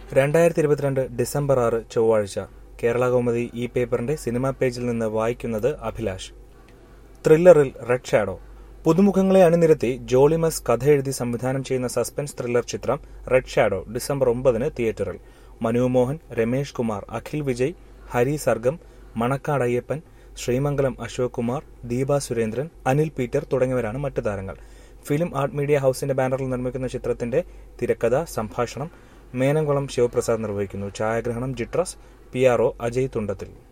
രണ്ടായിരത്തി ഇരുപത്തിരണ്ട് ഡിസംബർ ആറ് ചൊവ്വാഴ്ച കേരള കൗമുദി ഈ പേപ്പറിന്റെ സിനിമാ പേജിൽ നിന്ന് വായിക്കുന്നത് അഭിലാഷ് ത്രില്ലറിൽ റെഡ് ഷാഡോ പുതുമുഖങ്ങളെ അണിനിരത്തി ജോളിമസ് കഥ എഴുതി സംവിധാനം ചെയ്യുന്ന സസ്പെൻസ് ത്രില്ലർ ചിത്രം റെഡ് ഷാഡോ ഡിസംബർ ഒമ്പതിന് തിയേറ്ററിൽ മനു മോഹൻ രമേഷ് കുമാർ അഖിൽ വിജയ് ഹരി സർഗം മണക്കാട് അയ്യപ്പൻ ശ്രീമംഗലം അശോക് കുമാർ ദീപ സുരേന്ദ്രൻ അനിൽ പീറ്റർ തുടങ്ങിയവരാണ് മറ്റു താരങ്ങൾ ഫിലിം ആർട്ട് മീഡിയ ഹൌസിന്റെ ബാനറിൽ നിർമ്മിക്കുന്ന ചിത്രത്തിന്റെ തിരക്കഥ സംഭാഷണം മേനംകുളം ശിവപ്രസാദ് നിർവഹിക്കുന്നു ഛായാഗ്രഹണം ജിട്രസ് പി ആർ ഒ അജയ് തുണ്ടത്തിൽ